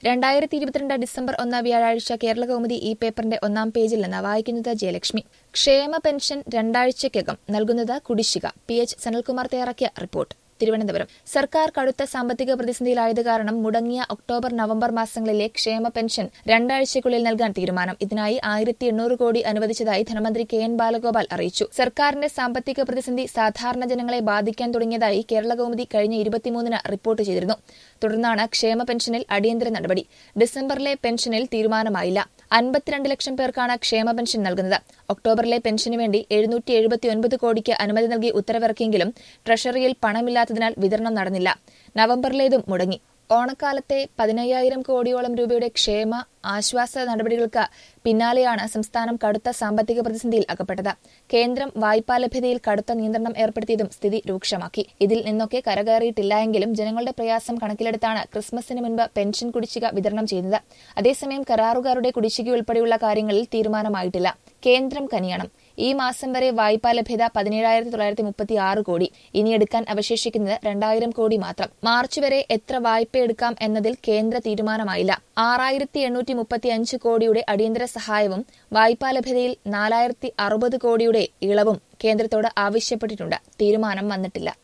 രണ്ടായിരത്തി ഇരുപത്തിരണ്ട് ഡിസംബർ ഒന്ന് വ്യാഴാഴ്ച കേരള കൗമുദി ഈ പേപ്പറിന്റെ ഒന്നാം പേജിൽ നിന്ന് വായിക്കുന്നത് ജയലക്ഷ്മി ക്ഷേമ പെൻഷൻ രണ്ടാഴ്ചയ്ക്കകം നൽകുന്നത് കുടിശ്ശിക പി എച്ച് സനൽകുമാർ തയ്യാറാക്കിയ റിപ്പോർട്ട് തിരുവനന്തപുരം സർക്കാർ കടുത്ത സാമ്പത്തിക പ്രതിസന്ധിയിലായത് കാരണം മുടങ്ങിയ ഒക്ടോബർ നവംബർ മാസങ്ങളിലെ ക്ഷേമ പെൻഷൻ രണ്ടാഴ്ചയ്ക്കുള്ളിൽ നൽകാൻ തീരുമാനം ഇതിനായി ആയിരത്തി എണ്ണൂറ് കോടി അനുവദിച്ചതായി ധനമന്ത്രി കെ എൻ ബാലഗോപാൽ അറിയിച്ചു സർക്കാരിന്റെ സാമ്പത്തിക പ്രതിസന്ധി സാധാരണ ജനങ്ങളെ ബാധിക്കാൻ തുടങ്ങിയതായി കേരള കൗമുദി കഴിഞ്ഞ ഇരുപത്തിമൂന്നിന് റിപ്പോർട്ട് ചെയ്തിരുന്നു തുടർന്നാണ് ക്ഷേമ പെൻഷനിൽ അടിയന്തര നടപടി ഡിസംബറിലെ പെൻഷനിൽ തീരുമാനമായില്ല അൻപത്തിരണ്ട് ലക്ഷം പേർക്കാണ് ക്ഷേമ പെൻഷൻ നൽകുന്നത് ഒക്ടോബറിലെ പെൻഷന് വേണ്ടി എഴുന്നൂറ്റി എഴുപത്തിയൊൻപത് കോടിക്ക് അനുമതി നൽകി ഉത്തരവിറക്കിയെങ്കിലും ട്രഷറിയിൽ പണമില്ലാത്തതിനാൽ വിതരണം നടന്നില്ല നവംബറിലേതും മുടങ്ങി ഓണക്കാലത്തെ പതിനയ്യായിരം കോടിയോളം രൂപയുടെ ക്ഷേമ ആശ്വാസ നടപടികൾക്ക് പിന്നാലെയാണ് സംസ്ഥാനം കടുത്ത സാമ്പത്തിക പ്രതിസന്ധിയിൽ അകപ്പെട്ടത് കേന്ദ്രം വായ്പാ ലഭ്യതയിൽ കടുത്ത നിയന്ത്രണം ഏർപ്പെടുത്തിയതും സ്ഥിതി രൂക്ഷമാക്കി ഇതിൽ നിന്നൊക്കെ കരകയറിയിട്ടില്ലായെങ്കിലും ജനങ്ങളുടെ പ്രയാസം കണക്കിലെടുത്താണ് ക്രിസ്മസിന് മുൻപ് പെൻഷൻ കുടിശ്ശിക വിതരണം ചെയ്യുന്നത് അതേസമയം കരാറുകാരുടെ കുടിശ്ശിക ഉൾപ്പെടെയുള്ള കാര്യങ്ങളിൽ തീരുമാനമായിട്ടില്ല കേന്ദ്രം കനിയണം ഈ മാസം വരെ വായ്പാ ലഭ്യത പതിനേഴായിരത്തി തൊള്ളായിരത്തി മുപ്പത്തി ആറ് കോടി ഇനി എടുക്കാൻ അവശേഷിക്കുന്നത് രണ്ടായിരം കോടി മാത്രം മാർച്ച് വരെ എത്ര വായ്പ എടുക്കാം എന്നതിൽ കേന്ദ്ര തീരുമാനമായില്ല ആറായിരത്തി എണ്ണൂറ്റി മുപ്പത്തി അഞ്ച് കോടിയുടെ അടിയന്തര സഹായവും വായ്പാ ലഭ്യതയിൽ നാലായിരത്തി അറുപത് കോടിയുടെ ഇളവും കേന്ദ്രത്തോട് ആവശ്യപ്പെട്ടിട്ടുണ്ട് തീരുമാനം വന്നിട്ടില്ല